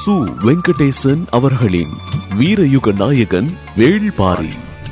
சு வெங்கடேசன் அவர்களின் வீரயுக நாயகன் வேள்பாரி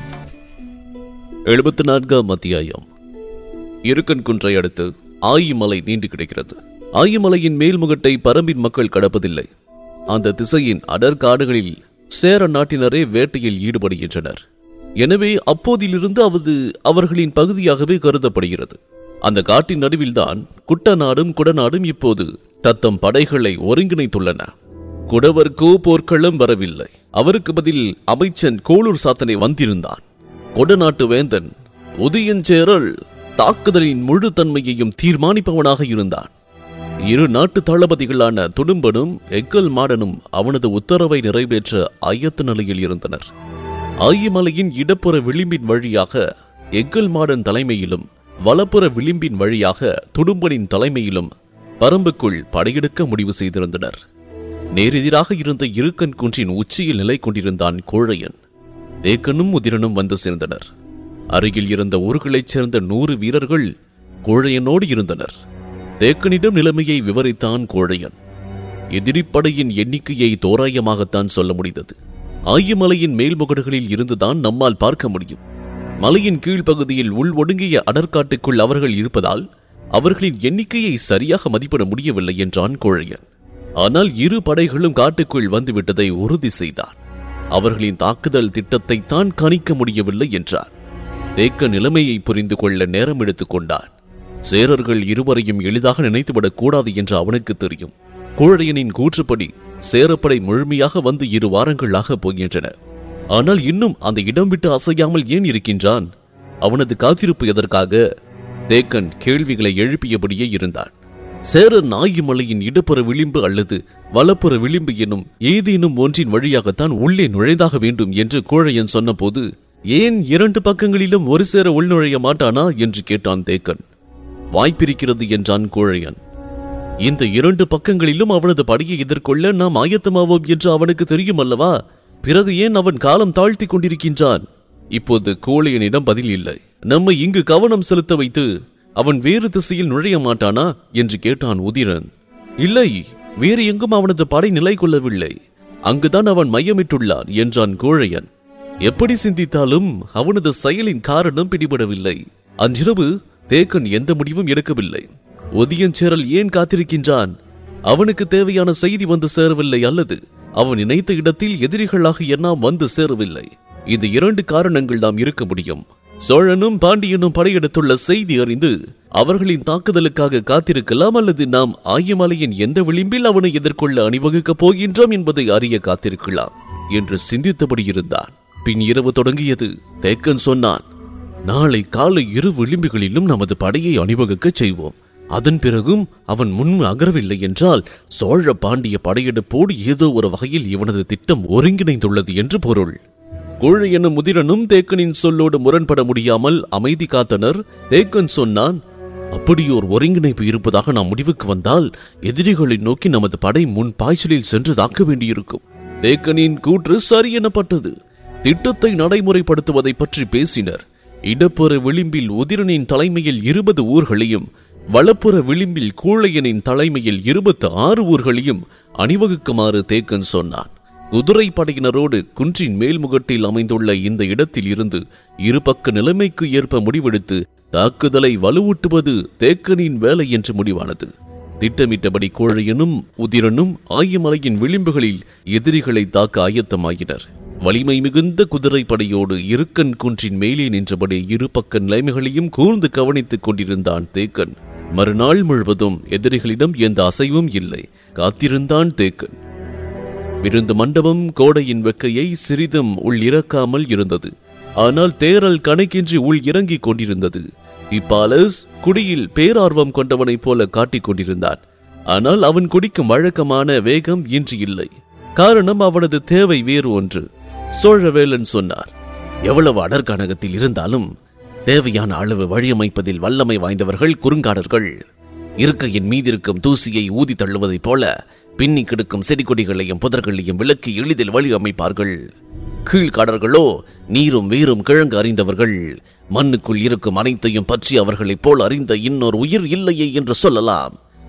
எழுபத்தி நான்காம் அத்தியாயம் இருக்கன் குன்றை அடுத்து ஆயிமலை நீண்டு கிடக்கிறது ஆயிமலையின் மேல்முகட்டை பரம்பின் மக்கள் கடப்பதில்லை அந்த திசையின் அடர்காடுகளில் சேர நாட்டினரே வேட்டையில் ஈடுபடுகின்றனர் எனவே அப்போதிலிருந்து அது அவர்களின் பகுதியாகவே கருதப்படுகிறது அந்த காட்டின் நடுவில்தான் குட்டநாடும் குடநாடும் இப்போது தத்தம் படைகளை ஒருங்கிணைத்துள்ளன குடவர்க்கோ போர்க்களம் வரவில்லை அவருக்கு பதில் அமைச்சன் கோளூர் சாத்தனை வந்திருந்தான் கொடநாட்டு வேந்தன் உதயஞ்சேரல் தாக்குதலின் முழு தன்மையையும் தீர்மானிப்பவனாக இருந்தான் இரு நாட்டு தளபதிகளான துடும்பனும் எக்கல் மாடனும் அவனது உத்தரவை நிறைவேற்ற ஆயத்த நிலையில் இருந்தனர் ஆயிமலையின் இடப்புற விளிம்பின் வழியாக எக்கல் மாடன் தலைமையிலும் வலப்புற விளிம்பின் வழியாக துடும்பனின் தலைமையிலும் பரம்புக்குள் படையெடுக்க முடிவு செய்திருந்தனர் நேரெதிராக இருந்த இருக்கன் குன்றின் உச்சியில் நிலை கொண்டிருந்தான் கோழையன் தேக்கனும் உதிரனும் வந்து சேர்ந்தனர் அருகில் இருந்த ஊர்களைச் சேர்ந்த நூறு வீரர்கள் கோழையனோடு இருந்தனர் தேக்கனிடம் நிலைமையை விவரித்தான் கோழையன் எதிரிப்படையின் எண்ணிக்கையை தோராயமாகத்தான் சொல்ல முடிந்தது ஆயமலையின் மேல்முகடுகளில் இருந்துதான் நம்மால் பார்க்க முடியும் மலையின் கீழ்ப்பகுதியில் உள் ஒடுங்கிய அடற்காட்டுக்குள் அவர்கள் இருப்பதால் அவர்களின் எண்ணிக்கையை சரியாக மதிப்பிட முடியவில்லை என்றான் கோழையன் ஆனால் இரு படைகளும் காட்டுக்குள் வந்துவிட்டதை உறுதி செய்தான் அவர்களின் தாக்குதல் திட்டத்தை தான் கணிக்க முடியவில்லை என்றார் தேக்க நிலைமையை புரிந்து கொள்ள நேரம் எடுத்துக் கொண்டான் சேரர்கள் இருவரையும் எளிதாக நினைத்துவிடக் கூடாது என்று அவனுக்கு தெரியும் கோழையனின் கூற்றுப்படி சேரப்படை முழுமையாக வந்து இரு வாரங்களாக போகின்றன ஆனால் இன்னும் அந்த இடம் விட்டு அசையாமல் ஏன் இருக்கின்றான் அவனது காத்திருப்பு எதற்காக தேக்கன் கேள்விகளை எழுப்பியபடியே இருந்தான் சேர நாயிமலையின் இடப்புற விளிம்பு அல்லது வலப்புற விளிம்பு எனும் ஏதேனும் ஒன்றின் வழியாகத்தான் உள்ளே நுழைந்தாக வேண்டும் என்று கோழையன் சொன்னபோது ஏன் இரண்டு பக்கங்களிலும் ஒரு சேர உள்நுழைய மாட்டானா என்று கேட்டான் தேக்கன் வாய்ப்பிருக்கிறது என்றான் கோழையன் இந்த இரண்டு பக்கங்களிலும் அவனது படையை எதிர்கொள்ள நாம் ஆயத்தமாவோம் என்று அவனுக்கு தெரியும் அல்லவா பிறகு ஏன் அவன் காலம் தாழ்த்தி கொண்டிருக்கின்றான் இப்போது கோழையனிடம் பதில் இல்லை நம்மை இங்கு கவனம் செலுத்த வைத்து அவன் வேறு திசையில் நுழைய மாட்டானா என்று கேட்டான் உதிரன் இல்லை வேறு எங்கும் அவனது படை நிலை கொள்ளவில்லை அங்குதான் அவன் மையமிட்டுள்ளான் என்றான் கோழையன் எப்படி சிந்தித்தாலும் அவனது செயலின் காரணம் பிடிபடவில்லை அன்றிரவு தேக்கன் எந்த முடிவும் எடுக்கவில்லை ஒதியஞ்சேரல் ஏன் காத்திருக்கின்றான் அவனுக்கு தேவையான செய்தி வந்து சேரவில்லை அல்லது அவன் நினைத்த இடத்தில் எதிரிகளாக எல்லாம் வந்து சேரவில்லை இந்த இரண்டு காரணங்கள் நாம் இருக்க முடியும் சோழனும் பாண்டியனும் படையெடுத்துள்ள செய்தி அறிந்து அவர்களின் தாக்குதலுக்காக காத்திருக்கலாம் அல்லது நாம் ஆயமலையின் எந்த விளிம்பில் அவனை எதிர்கொள்ள அணிவகுக்கப் போகின்றோம் என்பதை அறிய காத்திருக்கலாம் என்று சிந்தித்தபடி இருந்தான் பின் இரவு தொடங்கியது தேக்கன் சொன்னான் நாளை காலை இரு விளிம்புகளிலும் நமது படையை அணிவகுக்கச் செய்வோம் அதன் பிறகும் அவன் முன் அகரவில்லை என்றால் சோழ பாண்டிய படையெடுப்போடு ஏதோ ஒரு வகையில் இவனது திட்டம் ஒருங்கிணைந்துள்ளது என்று பொருள் கோழையனும் முதிரனும் தேக்கனின் சொல்லோடு முரண்பட முடியாமல் அமைதி காத்தனர் தேக்கன் சொன்னான் அப்படியோர் ஒருங்கிணைப்பு இருப்பதாக நாம் முடிவுக்கு வந்தால் எதிரிகளை நோக்கி நமது படை முன் பாய்ச்சலில் சென்று தாக்க வேண்டியிருக்கும் தேக்கனின் கூற்று சரி எனப்பட்டது திட்டத்தை நடைமுறைப்படுத்துவதை பற்றி பேசினர் இடப்புற விளிம்பில் உதிரனின் தலைமையில் இருபது ஊர்களையும் வலப்புற விளிம்பில் கூழையனின் தலைமையில் இருபத்து ஆறு ஊர்களையும் அணிவகுக்குமாறு தேக்கன் சொன்னான் குதிரை படையினரோடு குன்றின் மேல்முகட்டில் அமைந்துள்ள இந்த இடத்தில் இருந்து இருபக்க நிலைமைக்கு ஏற்ப முடிவெடுத்து தாக்குதலை வலுவூட்டுவது தேக்கனின் வேலை என்று முடிவானது திட்டமிட்டபடி கோழையனும் உதிரனும் ஆயமலையின் விளிம்புகளில் எதிரிகளை தாக்க ஆயத்தமாகினர் வலிமை மிகுந்த குதிரை படையோடு இருக்கன் குன்றின் மேலே நின்றபடி இருபக்க நிலைமைகளையும் கூர்ந்து கவனித்துக் கொண்டிருந்தான் தேக்கன் மறுநாள் முழுவதும் எதிரிகளிடம் எந்த அசைவும் இல்லை காத்திருந்தான் தேக்கன் விருந்து மண்டபம் கோடையின் வெக்கையை சிறிதும் உள் இறக்காமல் இருந்தது ஆனால் தேரல் கணக்கின்றி உள் இறங்கிக் கொண்டிருந்தது இப்பாலஸ் குடியில் பேரார்வம் கொண்டவனைப் போல காட்டிக் கொண்டிருந்தான் ஆனால் அவன் குடிக்கும் வழக்கமான வேகம் இன்று இல்லை காரணம் அவனது தேவை வேறு ஒன்று சோழவேலன் சொன்னார் எவ்வளவு அடர்கணகத்தில் இருந்தாலும் தேவையான அளவு வழியமைப்பதில் வல்லமை வாய்ந்தவர்கள் குறுங்காடர்கள் இருக்கையின் மீதிருக்கும் தூசியை ஊதி தள்ளுவதைப் போல பின்னி கிடக்கும் செடி கொடிகளையும் புதர்களையும் விலக்கி எளிதில் வழி அமைப்பார்கள் கீழ்காடர்களோ நீரும் வீரும் கிழங்கு அறிந்தவர்கள் மண்ணுக்குள் இருக்கும் அனைத்தையும் பற்றி அவர்களைப் போல் அறிந்த இன்னொரு உயிர் இல்லையே என்று சொல்லலாம்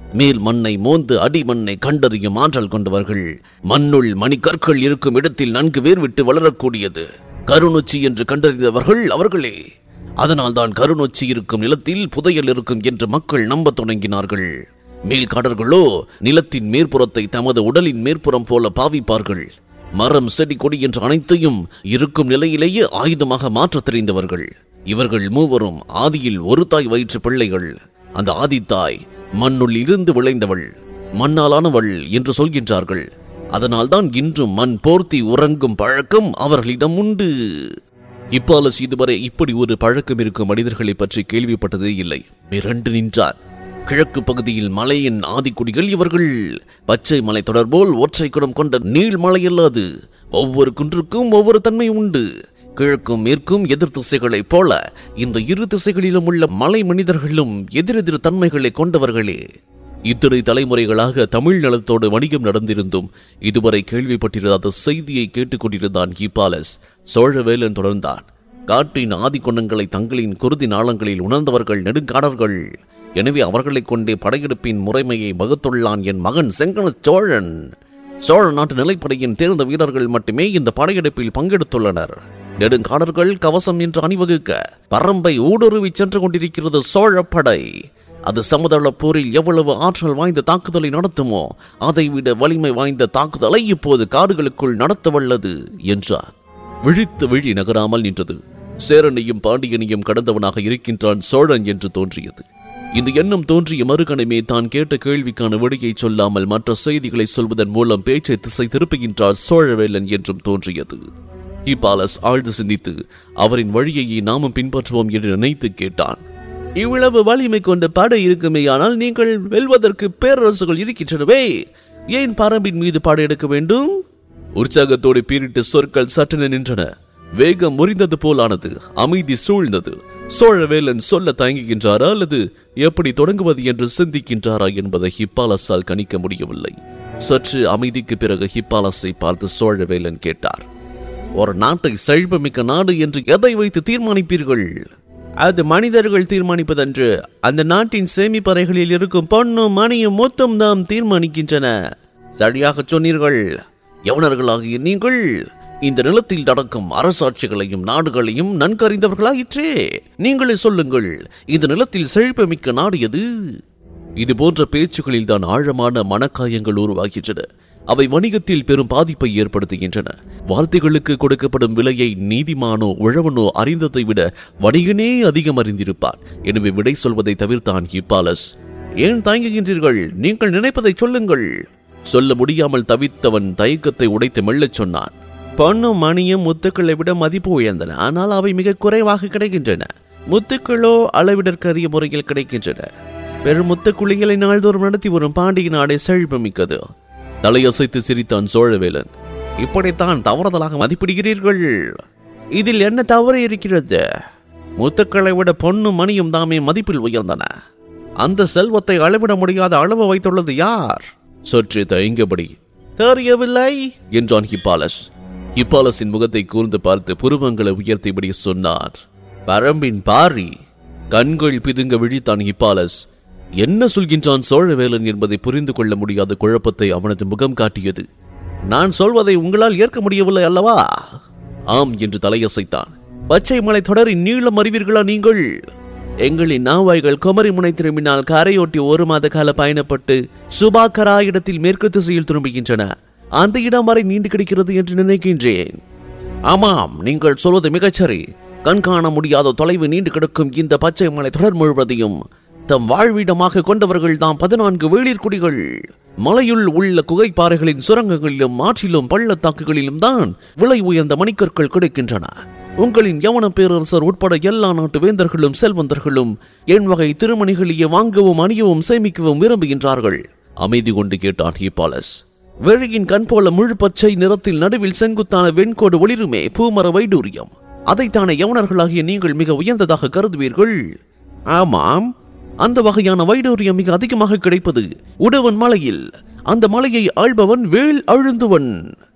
மேல் மண்ணை மோந்து அடி மண்ணை கண்டறியும் ஆற்றல் கொண்டவர்கள் மண்ணுள் மணிக்கற்கள் இருக்கும் இடத்தில் நன்கு வேர்விட்டு வளரக்கூடியது கருநொச்சி என்று கண்டறிந்தவர்கள் அவர்களே அதனால்தான் கருநொச்சி இருக்கும் நிலத்தில் புதையல் இருக்கும் என்று மக்கள் நம்பத் தொடங்கினார்கள் மேல்காடர்களோ நிலத்தின் மேற்புறத்தை தமது உடலின் மேற்புறம் போல பாவிப்பார்கள் மரம் செடி கொடி என்று அனைத்தையும் இருக்கும் நிலையிலேயே ஆயுதமாக மாற்றத் தெரிந்தவர்கள் இவர்கள் மூவரும் ஆதியில் ஒரு தாய் வயிற்று பிள்ளைகள் அந்த ஆதித்தாய் மண்ணுள் இருந்து விளைந்தவள் மண்ணாலானவள் என்று சொல்கின்றார்கள் அதனால்தான் இன்றும் மண் போர்த்தி உறங்கும் பழக்கம் அவர்களிடம் உண்டு இப்பாலஸ் இதுவரை இப்படி ஒரு பழக்கம் இருக்கும் மனிதர்களை பற்றி கேள்விப்பட்டதே இல்லை மிரண்டு நின்றார் கிழக்கு பகுதியில் மலையின் ஆதிக்குடிகள் இவர்கள் பச்சை மலை தொடர்போல் ஒற்றை குடம் கொண்ட நீள்மலை அல்லாது ஒவ்வொரு குன்றுக்கும் ஒவ்வொரு தன்மை உண்டு கிழக்கும் மேற்கும் எதிர் திசைகளைப் போல இந்த இரு திசைகளிலும் உள்ள மலை மனிதர்களும் எதிரெதிர் தன்மைகளை கொண்டவர்களே இத்தனை தலைமுறைகளாக தமிழ் நலத்தோடு வணிகம் நடந்திருந்தும் இதுவரை கேள்விப்பட்டிராத செய்தியை கேட்டுக்கொண்டிருந்தான் ஹிபாலஸ் சோழவேலன் தொடர்ந்தான் காட்டின் ஆதி குணங்களை தங்களின் குருதி நாளங்களில் உணர்ந்தவர்கள் நெடுங்காடர்கள் எனவே அவர்களைக் கொண்டே படையெடுப்பின் முறைமையை வகுத்துள்ளான் என் மகன் செங்கன சோழன் சோழ நாட்டு நிலைப்படையின் தேர்ந்த வீரர்கள் மட்டுமே இந்த படையெடுப்பில் பங்கெடுத்துள்ளனர் நெடுங்காடர்கள் கவசம் என்று அணிவகுக்க பரம்பை ஊடுருவி சென்று கொண்டிருக்கிறது சோழ படை அது சமதள போரில் எவ்வளவு ஆற்றல் வாய்ந்த தாக்குதலை நடத்துமோ அதைவிட வலிமை வாய்ந்த தாக்குதலை இப்போது காடுகளுக்குள் நடத்த வல்லது என்றார் விழித்து விழி நகராமல் நின்றது சேரனையும் பாண்டியனையும் கடந்தவனாக இருக்கின்றான் சோழன் என்று தோன்றியது இந்த எண்ணம் தோன்றிய மறுகணமே தான் கேட்ட கேள்விக்கான விடையை சொல்லாமல் மற்ற செய்திகளை சொல்வதன் மூலம் பேச்சை திசை திருப்புகின்றார் சோழவேலன் என்றும் தோன்றியது ஹிபாலஸ் ஆழ்ந்து சிந்தித்து அவரின் வழியையே நாமும் பின்பற்றுவோம் என்று நினைத்து கேட்டான் இவ்வளவு வலிமை கொண்ட படை இருக்குமேயானால் நீங்கள் வெல்வதற்கு பேரரசுகள் இருக்கின்றனவே ஏன் பரம்பின் மீது படையெடுக்க வேண்டும் உற்சாகத்தோடு பீரிட்டு சொற்கள் சட்டென நின்றன வேகம் முறிந்தது போலானது அமைதி சூழ்ந்தது சோழவேலன் சொல்ல தயங்குகின்றாரா அல்லது எப்படி தொடங்குவது என்று சிந்திக்கின்றாரா என்பதை ஹிப்பாலஸால் கணிக்க முடியவில்லை சற்று அமைதிக்கு பிறகு ஹிப்பாலஸை பார்த்து சோழவேலன் கேட்டார் ஒரு நாட்டை செழிப்புமிக்க நாடு என்று எதை வைத்து தீர்மானிப்பீர்கள் அது மனிதர்கள் தீர்மானிப்பதன்று அந்த நாட்டின் சேமிப்பறைகளில் இருக்கும் பொண்ணும் மணியும் மொத்தம் தாம் தீர்மானிக்கின்றன சரியாக சொன்னீர்கள் யவனர்களாகிய நீங்கள் இந்த நிலத்தில் நடக்கும் அரசாட்சிகளையும் நாடுகளையும் நன்கறிந்தவர்களாயிற்றே நீங்களே சொல்லுங்கள் இந்த நிலத்தில் செழிப்புமிக்க நாடு எது இது போன்ற பேச்சுகளில் தான் ஆழமான மனக்காயங்கள் உருவாகின்றன அவை வணிகத்தில் பெரும் பாதிப்பை ஏற்படுத்துகின்றன வார்த்தைகளுக்கு கொடுக்கப்படும் விலையை நீதிமானோ உழவனோ அறிந்ததை விட வணிகனே அதிகம் அறிந்திருப்பான் எனவே விடை சொல்வதை தவிர்த்தான் ஹிப்பாலஸ் ஏன் தயங்குகின்றீர்கள் நீங்கள் நினைப்பதை சொல்லுங்கள் சொல்ல முடியாமல் தவித்தவன் தயக்கத்தை உடைத்து மெல்லச் சொன்னான் பொண்ணும் மணியும் முத்துக்களை விட மதிப்பு உயர்ந்தன ஆனால் அவை மிக குறைவாக கிடைக்கின்றன முத்துக்களோ அளவிடற்கரிய முறையில் கிடைக்கின்றன பெரும் முத்து குழிகளை நாள்தோறும் நடத்தி வரும் பாண்டிய நாடே செழிப்பு மிக்கது தலையசைத்து சிரித்தான் சோழவேலன் இப்படித்தான் தவறுதலாக மதிப்பிடுகிறீர்கள் இதில் என்ன தவறு இருக்கிறது முத்துக்களை விட பொண்ணும் மணியும் தாமே மதிப்பில் உயர்ந்தன அந்த செல்வத்தை அளவிட முடியாத அளவு வைத்துள்ளது யார் சற்று தயங்கபடி தெரியவில்லை என்றான் ஹிப்பாலஸ் ஹிப்பாலஸின் முகத்தை கூர்ந்து பார்த்து புருவங்களை உயர்த்தியபடி சொன்னார் பரம்பின் பாரி கண்கள் பிதுங்க விழித்தான் ஹிப்பாலஸ் என்ன சொல்கின்றான் சோழவேலன் என்பதை புரிந்து கொள்ள முடியாத குழப்பத்தை அவனது முகம் காட்டியது நான் சொல்வதை உங்களால் ஏற்க முடியவில்லை அல்லவா ஆம் என்று தலையசைத்தான் பச்சை மலை தொடரின் நீளம் அறிவீர்களா நீங்கள் எங்களின் நாவாய்கள் குமரி முனை திரும்பினால் கரையொட்டி ஒரு மாத கால பயணப்பட்டு சுபாகரா இடத்தில் மேற்கு திசையில் திரும்புகின்றன அந்த இடம் வரை நீண்டு கிடைக்கிறது என்று நினைக்கின்றேன் ஆமாம் நீங்கள் சொல்வது மிகச்சரி கண்காண முடியாத தொலைவு நீண்டு கிடக்கும் இந்த பச்சை மலை தொடர் முழுவதையும் தம் வாழ்விடமாக கொண்டவர்கள் தாம் பதினான்கு வேளிர்குடிகள் மலையுள் உள்ள குகைப்பாறைகளின் சுரங்கங்களிலும் ஆற்றிலும் பள்ளத்தாக்குகளிலும் தான் விலை உயர்ந்த மணிக்கற்கள் கிடைக்கின்றன உங்களின் யவன பேரரசர் உட்பட எல்லா நாட்டு வேந்தர்களும் செல்வந்தர்களும் என் வகை திருமணிகளையே வாங்கவும் அணியவும் சேமிக்கவும் விரும்புகின்றார்கள் அமைதி கொண்டு கேட்டான் ஹீபாலஸ் வெளியின் கண் போல முழு பச்சை நிறத்தில் நடுவில் செங்குத்தான வெண்கோடு ஒளிருமே பூமர வைடூரியம் அதைத்தானே யவனர்களாகிய நீங்கள் மிக உயர்ந்ததாக கருதுவீர்கள் ஆமாம் அந்த வகையான வைடூரியம் மிக அதிகமாக கிடைப்பது உடவன் மலையில் அந்த மலையை ஆள்பவன் வேல் அழுந்துவன்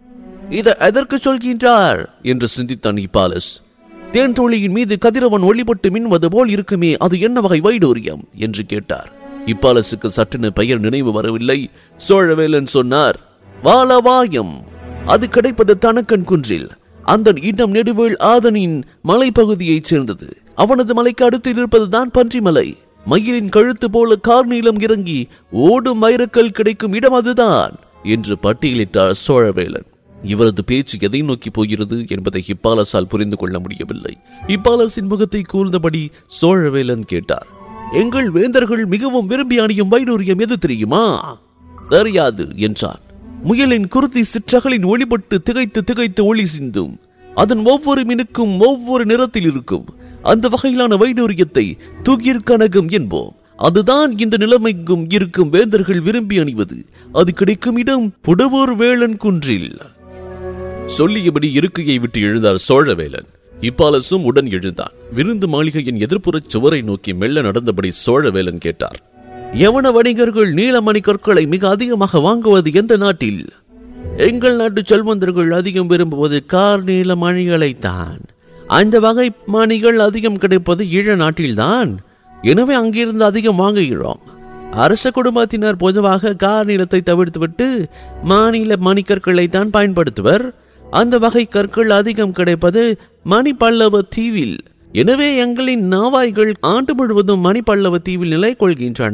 இதை எதற்கு சொல்கின்றார் என்று சிந்தித்தான் இப்பாலஸ் தேன் தோழியின் மீது கதிரவன் ஒளிபட்டு மின்வது போல் இருக்குமே அது என்ன வகை வைடூரியம் என்று கேட்டார் இப்பாலசுக்கு சட்டென பெயர் நினைவு வரவில்லை சோழவேலன் சொன்னார் வாலவாயம் அது கிடைப்பது தனக்கன் குன்றில் அந்த இடம் நெடுவேள் ஆதனின் மலைப்பகுதியைச் சேர்ந்தது அவனது மலைக்கு அடுத்து இருப்பதுதான் பன்றிமலை மயிலின் கழுத்து போல கார்நீளம் இறங்கி ஓடும் வைரக்கல் கிடைக்கும் இடம் அதுதான் என்று பட்டியலிட்டார் சோழவேலன் இவரது பேச்சு எதை நோக்கி போகிறது என்பதை ஹிப்பாலஸால் புரிந்து கொள்ள முடியவில்லை ஹிப்பாலஸின் முகத்தை கூர்ந்தபடி சோழவேலன் கேட்டார் எங்கள் வேந்தர்கள் மிகவும் விரும்பி அணியும் வைடூரியம் எது தெரியுமா தெரியாது என்றான் முயலின் குருதி சிற்றகளின் ஒளிபட்டு திகைத்து திகைத்து ஒளி சிந்தும் அதன் ஒவ்வொரு மினுக்கும் ஒவ்வொரு நிறத்தில் இருக்கும் அந்த வகையிலான வைடூரியத்தை துகிர் கனகம் என்போம் அதுதான் இந்த நிலைமைக்கும் இருக்கும் வேந்தர்கள் விரும்பி அணிவது அது கிடைக்கும் இடம் புடவூர் வேளன் குன்றில் சொல்லியபடி இருக்கையை விட்டு எழுந்தார் சோழவேலன் இப்பாலசும் உடன் எழுந்தான் விருந்து மாளிகையின் எதிர்ப்புறச் சுவரை நோக்கி மெல்ல நடந்தபடி சோழவேலன் கேட்டார் யவன வணிகர்கள் நீலமணி கற்களை மிக அதிகமாக வாங்குவது எந்த நாட்டில் எங்கள் நாட்டு செல்வந்தர்கள் அதிகம் விரும்புவது கார் நீல மணிகளைத்தான் அந்த வகை மணிகள் அதிகம் கிடைப்பது ஈழ நாட்டில்தான் எனவே அங்கிருந்து அதிகம் வாங்குகிறோம் அரச குடும்பத்தினர் பொதுவாக கார் நீளத்தை தவிர்த்துவிட்டு மாநில மணிக்கற்களை தான் பயன்படுத்துவர் அந்த வகை கற்கள் அதிகம் கிடைப்பது மணிப்பல்லவ தீவில் எனவே எங்களின் நாவாய்கள் ஆண்டு முழுவதும் மணிப்பல்லவ தீவில் நிலை கொள்கின்றன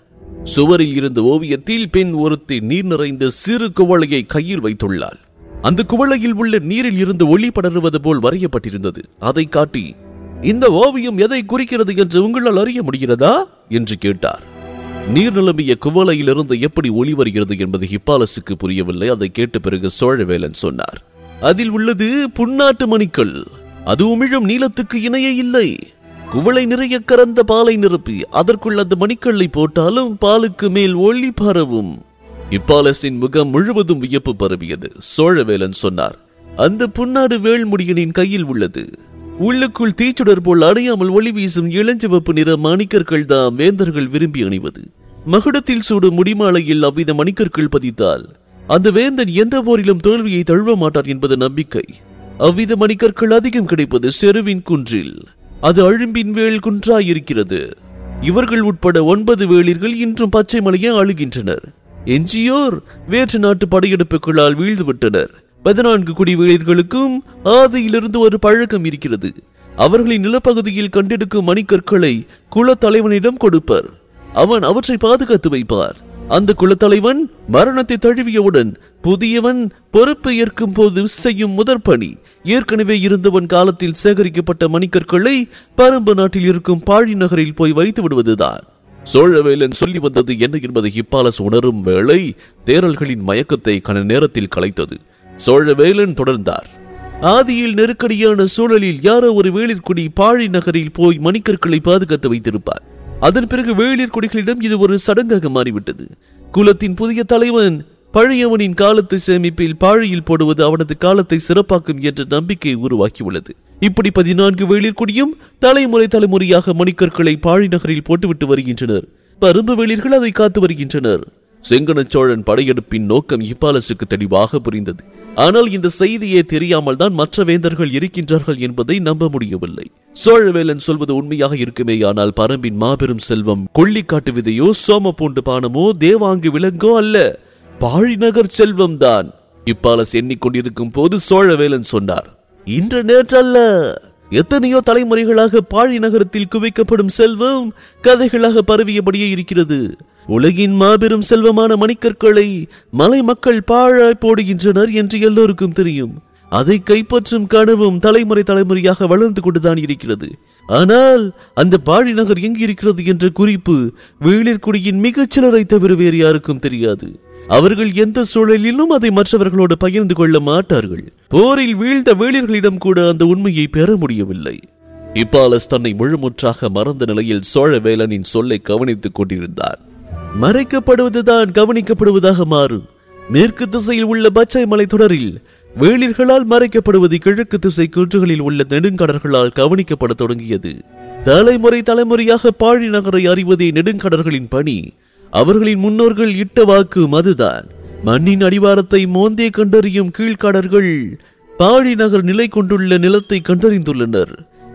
சுவரில் இருந்த ஓவியத்தில் பெண் ஒருத்தி நீர் நிறைந்த சிறு குவளையை கையில் வைத்துள்ளாள் அந்த குவளையில் உள்ள நீரில் இருந்து ஒளி படருவது போல் வரையப்பட்டிருந்தது அதை காட்டி இந்த ஓவியம் எதை குறிக்கிறது என்று உங்களால் அறிய முடிகிறதா என்று கேட்டார் நீர் நிலம்பிய குவளையிலிருந்து எப்படி ஒளி வருகிறது என்பது ஹிப்பாலசுக்கு புரியவில்லை அதை கேட்ட பிறகு சோழவேலன் சொன்னார் அதில் உள்ளது புன்னாட்டு மணிக்கள் அது உமிழும் நீளத்துக்கு இணையே இல்லை குவளை நிறைய கறந்த பாலை நிரப்பி அதற்குள் அந்த மணிக்கல்லை போட்டாலும் பாலுக்கு மேல் ஒளி பரவும் இப்பாலசின் முகம் முழுவதும் வியப்பு பரவியது சோழவேலன் சொன்னார் அந்த புன்னாடு வேள்முடியனின் கையில் உள்ளது உள்ளுக்குள் தீச்சுடர் போல் அடையாமல் ஒளி வீசும் இளஞ்சிவப்பு நிற மணிக்கற்கள் தாம் வேந்தர்கள் விரும்பி அணிவது மகுடத்தில் சூடும் முடிமாலையில் அவ்வித மணிக்கற்கள் பதித்தால் அந்த வேந்தன் எந்த போரிலும் தோல்வியை தழுவ மாட்டார் என்பது நம்பிக்கை அவ்வித மணிக்கற்கள் அதிகம் கிடைப்பது செருவின் குன்றில் அது அழும்பின் வேள் குன்றாயிருக்கிறது இவர்கள் உட்பட ஒன்பது வேளிர்கள் இன்றும் பச்சை மலையை ஆளுகின்றனர் எஞ்சியோர் வேற்று நாட்டு படையெடுப்புகளால் வீழ்ந்துவிட்டனர் பதினான்கு குடி வீரர்களுக்கும் ஆதியிலிருந்து ஒரு பழக்கம் இருக்கிறது அவர்களின் நிலப்பகுதியில் கண்டெடுக்கும் மணிக்கற்களை குலத்தலைவனிடம் கொடுப்பர் அவன் அவற்றை பாதுகாத்து வைப்பார் அந்த குலத்தலைவன் மரணத்தை தழுவியவுடன் புதியவன் பொறுப்பு ஏற்கும் போது செய்யும் முதற் பணி ஏற்கனவே இருந்தவன் காலத்தில் சேகரிக்கப்பட்ட மணிக்கற்களை பரம்பு நாட்டில் இருக்கும் பாழி நகரில் போய் வைத்து விடுவதுதான் சோழவேலன் சொல்லி வந்தது என்ன என்பதை ஹிப்பாலஸ் உணரும் வேளை தேரல்களின் மயக்கத்தை கன நேரத்தில் கலைத்தது சோழவேலன் தொடர்ந்தார் ஆதியில் நெருக்கடியான சூழலில் யாரோ ஒரு வேளிர்குடி பாழி நகரில் போய் மணிக்கற்களை பாதுகாத்து வைத்திருப்பார் அதன் பிறகு வேளிர் குடிகளிடம் இது ஒரு சடங்காக மாறிவிட்டது குலத்தின் புதிய தலைவன் பழையவனின் காலத்து சேமிப்பில் பாழியில் போடுவது அவனது காலத்தை சிறப்பாக்கும் என்ற நம்பிக்கை உருவாக்கியுள்ளது இப்படி பதினான்கு வேளிர் குடியும் தலைமுறை தலைமுறையாக மணிக்கற்களை பாழி நகரில் போட்டுவிட்டு வருகின்றனர் பரும்பு வேளிர்கள் அதை காத்து வருகின்றனர் செங்கனச் சோழன் படையெடுப்பின் நோக்கம் இப்பாலசுக்கு தெளிவாக புரிந்தது ஆனால் இந்த செய்தியே தெரியாமல் தான் மற்ற வேந்தர்கள் இருக்கின்றார்கள் என்பதை நம்ப முடியவில்லை சோழவேலன் சொல்வது உண்மையாக இருக்குமே ஆனால் பரம்பின் மாபெரும் செல்வம் கொள்ளிக்காட்டு விதையோ சோம பூண்டு பானமோ தேவாங்கு விலங்கோ அல்ல பாழிநகர் செல்வம் தான் இப்பாலஸ் எண்ணிக்கொண்டிருக்கும் போது சோழவேலன் சொன்னார் இன்று நேற்றல்ல எத்தனையோ தலைமுறைகளாக பாழி நகரத்தில் குவிக்கப்படும் செல்வம் கதைகளாக பரவியபடியே இருக்கிறது உலகின் மாபெரும் செல்வமான மணிக்கற்களை மலை மக்கள் பாழாய் போடுகின்றனர் என்று எல்லோருக்கும் தெரியும் அதை கைப்பற்றும் கனவும் தலைமுறை தலைமுறையாக வளர்ந்து கொண்டுதான் இருக்கிறது ஆனால் அந்த பாழி நகர் எங்கு இருக்கிறது என்ற குறிப்பு வேளிர்குடியின் மிகச் சிலரை தவிர வேறு யாருக்கும் தெரியாது அவர்கள் எந்த சூழலிலும் அதை மற்றவர்களோடு பகிர்ந்து கொள்ள மாட்டார்கள் போரில் வீழ்ந்த வேளிர்களிடம் கூட அந்த உண்மையை பெற முடியவில்லை இப்பாலஸ் தன்னை முழுமுற்றாக மறந்த நிலையில் சோழவேலனின் சொல்லை கவனித்துக் கொண்டிருந்தார் மறைக்கப்படுவதுதான் கவனிக்கப்படுவதாக மாறும் மேற்கு திசையில் உள்ள பச்சை மலை தொடரில் வேளிர்களால் மறைக்கப்படுவது கிழக்கு திசை குன்றுகளில் உள்ள நெடுங்கடர்களால் கவனிக்கப்பட தொடங்கியது தலைமுறை தலைமுறையாக பாழி நகரை அறிவதே நெடுங்கடர்களின் பணி அவர்களின் முன்னோர்கள் இட்ட வாக்கு அதுதான் மண்ணின் அடிவாரத்தை மோந்தே கண்டறியும் கீழ்காடர்கள் பாழி நகர் நிலை கொண்டுள்ள நிலத்தை கண்டறிந்துள்ளனர்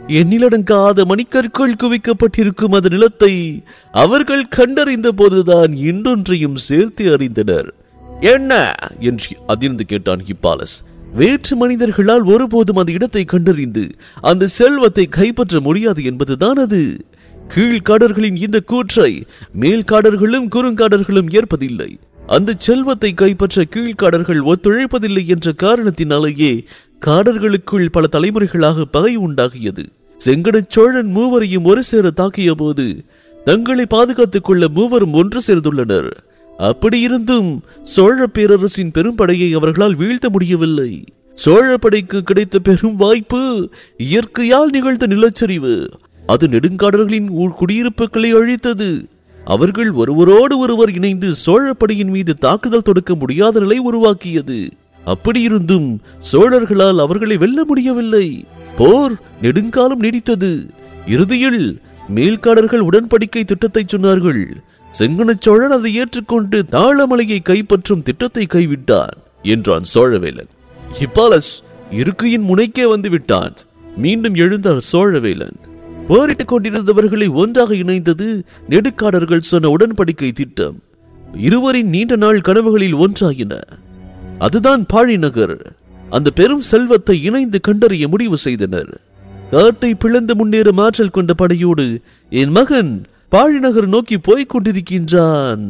எண்ணிலடங்காத மணிக்கற்கள் குவிக்கப்பட்டிருக்கும் அந்த நிலத்தை அவர்கள் கண்டறிந்த போதுதான் இன்னொன்றையும் சேர்த்து அறிந்தனர் என்ன என்று அதிர்ந்து கேட்டான் ஹிப்பாலஸ் வேற்று மனிதர்களால் ஒருபோதும் அந்த இடத்தை கண்டறிந்து அந்த செல்வத்தை கைப்பற்ற முடியாது என்பதுதான் அது கீழ்காடர்களின் இந்த கூற்றை மேல்காடர்களும் குறுங்காடர்களும் ஏற்பதில்லை அந்த செல்வத்தை கைப்பற்ற கீழ்காடர்கள் ஒத்துழைப்பதில்லை என்ற காரணத்தினாலேயே காடர்களுக்குள் பல தலைமுறைகளாக பகை உண்டாகியது செங்கடச் சோழன் மூவரையும் ஒரு சேர தாக்கிய போது தங்களை பாதுகாத்துக் கொள்ள மூவரும் ஒன்று சேர்ந்துள்ளனர் அப்படியிருந்தும் சோழ பேரரசின் பெரும்படையை அவர்களால் வீழ்த்த முடியவில்லை சோழ படைக்கு கிடைத்த பெரும் வாய்ப்பு இயற்கையால் நிகழ்ந்த நிலச்சரிவு அது நெடுங்காடர்களின் ஊ- குடியிருப்புகளை அழித்தது அவர்கள் ஒருவரோடு ஒருவர் இணைந்து சோழ படையின் மீது தாக்குதல் தொடுக்க முடியாத நிலை உருவாக்கியது அப்படியிருந்தும் சோழர்களால் அவர்களை வெல்ல முடியவில்லை போர் நெடுங்காலம் நீடித்தது இறுதியில் மேல்காடர்கள் உடன்படிக்கை திட்டத்தை சொன்னார்கள் செங்கனச் சோழன் அதை ஏற்றுக்கொண்டு தாளமலையை கைப்பற்றும் திட்டத்தை கைவிட்டான் என்றான் சோழவேலன் ஹிப்பாலஸ் இருக்கையின் முனைக்கே வந்து விட்டான் மீண்டும் எழுந்தார் சோழவேலன் போரிட்டுக் கொண்டிருந்தவர்களை ஒன்றாக இணைந்தது நெடுக்காடர்கள் சொன்ன உடன்படிக்கை திட்டம் இருவரின் நீண்ட நாள் கனவுகளில் ஒன்றாயின அதுதான் பாழி நகர் அந்த பெரும் செல்வத்தை இணைந்து கண்டறிய முடிவு செய்தனர் காட்டை பிளந்து முன்னேறும் ஆற்றல் கொண்ட படையோடு என் மகன் பாழி நகர் நோக்கி போய்க் கொண்டிருக்கின்றான்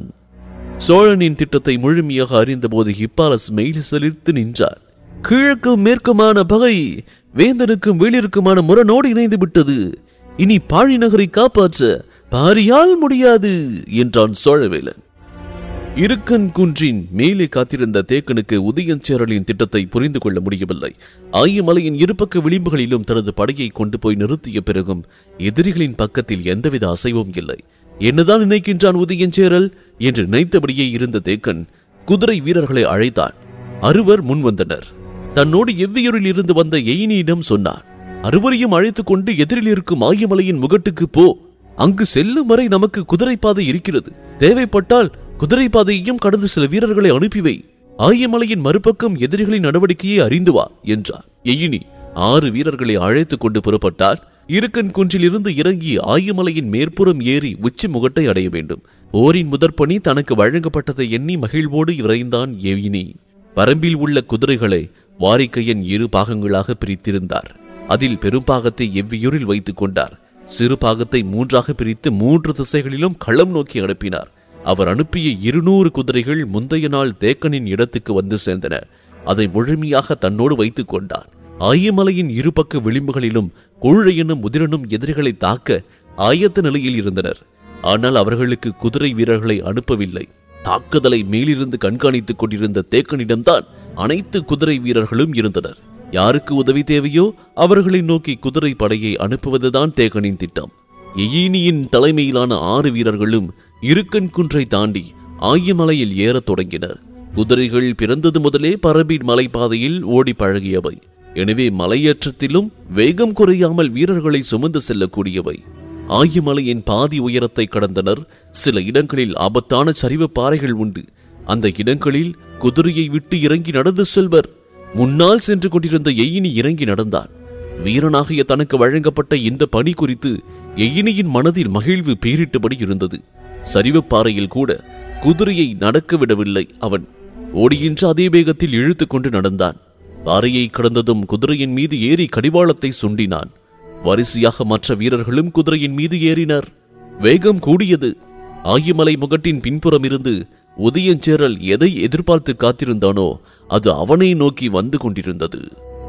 சோழனின் திட்டத்தை முழுமையாக அறிந்தபோது ஹிப்பாலஸ் மெயில் செலுத்து நின்றார் கிழக்கும் மேற்குமான பகை வேந்தனுக்கும் வெளிருக்குமான முரணோடு இணைந்து விட்டது இனி பாழி நகரை காப்பாற்ற பாரியால் முடியாது என்றான் சோழவேலன் இருக்கன் குன்றின் மேலே காத்திருந்த தேக்கனுக்கு உதயஞ்சேரலின் திட்டத்தை புரிந்து கொள்ள முடியவில்லை ஆயமலையின் இருபக்க விளிம்புகளிலும் தனது படையை கொண்டு போய் நிறுத்திய பிறகும் எதிரிகளின் பக்கத்தில் எந்தவித அசைவும் இல்லை என்னதான் நினைக்கின்றான் உதயஞ்சேரல் என்று நினைத்தபடியே இருந்த தேக்கன் குதிரை வீரர்களை அழைத்தான் அறுவர் முன் வந்தனர் தன்னோடு எவ்வியூரில் இருந்து வந்த எயினியிடம் சொன்னான் அறுவரையும் அழைத்துக் கொண்டு எதிரில் இருக்கும் ஆயமலையின் முகட்டுக்கு போ அங்கு செல்லும் வரை நமக்கு குதிரைப்பாதை இருக்கிறது தேவைப்பட்டால் குதிரைப்பாதையையும் கடந்து சில வீரர்களை அனுப்பி வை ஆயமலையின் மறுபக்கம் எதிரிகளின் நடவடிக்கையை அறிந்து வா என்றார் எயினி ஆறு வீரர்களை அழைத்துக் கொண்டு புறப்பட்டால் இருக்கன் குன்றிலிருந்து இறங்கி ஆயமலையின் மேற்புறம் ஏறி உச்சி முகட்டை அடைய வேண்டும் போரின் முதற்பணி தனக்கு வழங்கப்பட்டதை எண்ணி மகிழ்வோடு விரைந்தான் எயினி பரம்பில் உள்ள குதிரைகளை வாரிக்கையன் இரு பாகங்களாக பிரித்திருந்தார் அதில் பெரும்பாகத்தை எவ்வியூரில் வைத்துக் கொண்டார் சிறு பாகத்தை மூன்றாக பிரித்து மூன்று திசைகளிலும் களம் நோக்கி அனுப்பினார் அவர் அனுப்பிய இருநூறு குதிரைகள் முந்தைய நாள் தேக்கனின் இடத்துக்கு வந்து சேர்ந்தன அதை முழுமையாக தன்னோடு வைத்துக் கொண்டான் ஆயமலையின் இருபக்க விளிம்புகளிலும் கொழுழையனும் முதிரனும் எதிரிகளை தாக்க ஆயத்த நிலையில் இருந்தனர் ஆனால் அவர்களுக்கு குதிரை வீரர்களை அனுப்பவில்லை தாக்குதலை மேலிருந்து கண்காணித்துக் கொண்டிருந்த தேக்கனிடம்தான் அனைத்து குதிரை வீரர்களும் இருந்தனர் யாருக்கு உதவி தேவையோ அவர்களை நோக்கி குதிரை படையை அனுப்புவதுதான் தேக்கனின் திட்டம் எயினியின் தலைமையிலான ஆறு வீரர்களும் இருக்கன் குன்றை தாண்டி ஆயமலையில் ஏறத் தொடங்கினர் குதிரைகள் பிறந்தது முதலே பரம்பின் மலைப்பாதையில் ஓடி பழகியவை எனவே மலையேற்றத்திலும் வேகம் குறையாமல் வீரர்களை சுமந்து செல்லக்கூடியவை ஆயமலையின் பாதி உயரத்தை கடந்தனர் சில இடங்களில் ஆபத்தான சரிவு பாறைகள் உண்டு அந்த இடங்களில் குதிரையை விட்டு இறங்கி நடந்து செல்வர் முன்னால் சென்று கொண்டிருந்த எயினி இறங்கி நடந்தான் வீரனாகிய தனக்கு வழங்கப்பட்ட இந்த பணி குறித்து எயினியின் மனதில் மகிழ்வு பேரிட்டபடி இருந்தது சரிவுப் பாறையில் கூட குதிரையை நடக்க விடவில்லை அவன் ஓடுகின்ற அதே வேகத்தில் இழுத்துக் கொண்டு நடந்தான் பாறையை கடந்ததும் குதிரையின் மீது ஏறி கடிவாளத்தை சுண்டினான் வரிசையாக மற்ற வீரர்களும் குதிரையின் மீது ஏறினர் வேகம் கூடியது ஆயமலை முகட்டின் பின்புறம் இருந்து உதயஞ்சேரல் எதை எதிர்பார்த்து காத்திருந்தானோ அது அவனை நோக்கி வந்து கொண்டிருந்தது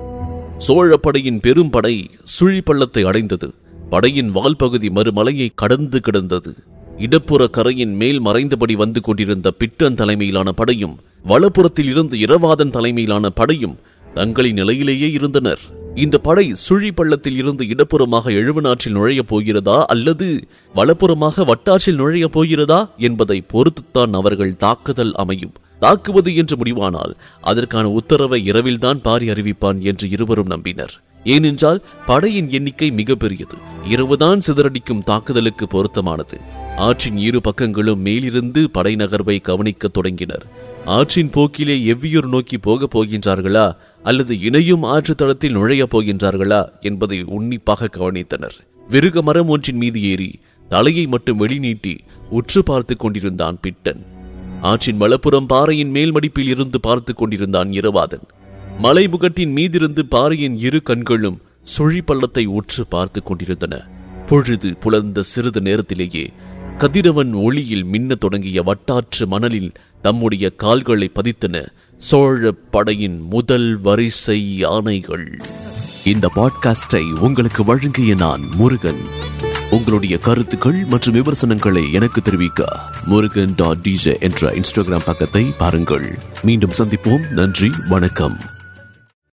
சோழ படையின் பெரும் படை சுழி பள்ளத்தை அடைந்தது படையின் வால்பகுதி மறுமலையை கடந்து கிடந்தது இடப்புற கரையின் மேல் மறைந்தபடி வந்து கொண்டிருந்த பிட்டன் தலைமையிலான படையும் வலப்புறத்தில் இருந்து இரவாதன் தலைமையிலான படையும் தங்களின் நிலையிலேயே இருந்தனர் இந்த படை சுழி பள்ளத்தில் இருந்து இடப்புறமாக எழுவனாற்றில் நுழையப் போகிறதா அல்லது வலப்புறமாக வட்டாற்றில் நுழையப் போகிறதா என்பதை பொறுத்துத்தான் அவர்கள் தாக்குதல் அமையும் தாக்குவது என்று முடிவானால் அதற்கான உத்தரவை இரவில்தான் பாரி அறிவிப்பான் என்று இருவரும் நம்பினர் ஏனென்றால் படையின் எண்ணிக்கை மிக பெரியது இரவுதான் சிதறடிக்கும் தாக்குதலுக்கு பொருத்தமானது ஆற்றின் இரு பக்கங்களும் மேலிருந்து படை நகர்வை கவனிக்கத் தொடங்கினர் ஆற்றின் போக்கிலே எவ்வியூர் நோக்கி போகப் போகின்றார்களா அல்லது இணையும் ஆற்று தளத்தில் நுழையப் போகின்றார்களா என்பதை உன்னிப்பாக கவனித்தனர் விருக மரம் ஒன்றின் மீது ஏறி தலையை மட்டும் வெளிநீட்டி உற்று பார்த்துக் கொண்டிருந்தான் பிட்டன் ஆற்றின் வலப்புறம் பாறையின் மேல் மடிப்பில் இருந்து பார்த்துக் கொண்டிருந்தான் இரவாதன் மலைமுகட்டின் மீதிருந்து பாறையின் இரு கண்களும் சுழி பள்ளத்தை உற்று பார்த்துக் கொண்டிருந்தன பொழுது புலர்ந்த சிறிது நேரத்திலேயே கதிரவன் ஒளியில் மின்னத் தொடங்கிய வட்டாற்று மணலில் தம்முடைய கால்களை பதித்தன சோழ படையின் முதல் வரிசை யானைகள் இந்த பாட்காஸ்டை உங்களுக்கு வழங்கிய நான் முருகன் உங்களுடைய கருத்துக்கள் மற்றும் விமர்சனங்களை எனக்கு தெரிவிக்க முருகன் டாட் டிஜே என்ற இன்ஸ்டாகிராம் பக்கத்தை பாருங்கள் மீண்டும் சந்திப்போம் நன்றி வணக்கம்